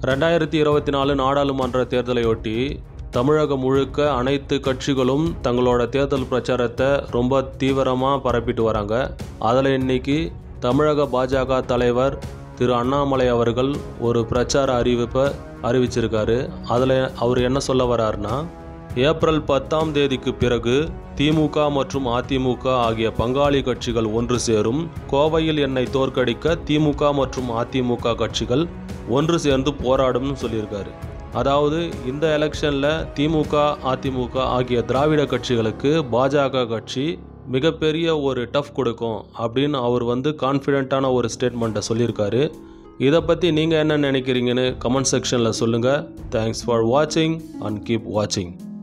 ரெண்டாயிரத்தி இருபத்தி நாலு நாடாளுமன்ற தேர்தலையொட்டி தமிழகம் முழுக்க அனைத்து கட்சிகளும் தங்களோட தேர்தல் பிரச்சாரத்தை ரொம்ப தீவிரமாக பரப்பிட்டு வராங்க அதில் இன்னைக்கு தமிழக பாஜக தலைவர் திரு அண்ணாமலை அவர்கள் ஒரு பிரச்சார அறிவிப்பை அறிவிச்சிருக்காரு அதில் அவர் என்ன சொல்ல வராருன்னா ஏப்ரல் பத்தாம் தேதிக்கு பிறகு திமுக மற்றும் அதிமுக ஆகிய பங்காளி கட்சிகள் ஒன்று சேரும் கோவையில் என்னை தோற்கடிக்க திமுக மற்றும் அதிமுக கட்சிகள் ஒன்று சேர்ந்து போராடும்னு சொல்லியிருக்காரு அதாவது இந்த எலெக்ஷனில் திமுக அதிமுக ஆகிய திராவிட கட்சிகளுக்கு பாஜக கட்சி மிகப்பெரிய ஒரு டஃப் கொடுக்கும் அப்படின்னு அவர் வந்து கான்ஃபிடென்ட்டான ஒரு ஸ்டேட்மெண்ட்டை சொல்லியிருக்காரு இதை பற்றி நீங்கள் என்ன நினைக்கிறீங்கன்னு கமெண்ட் செக்ஷனில் சொல்லுங்கள் தேங்க்ஸ் ஃபார் வாட்சிங் அண்ட் கீப் வாட்சிங்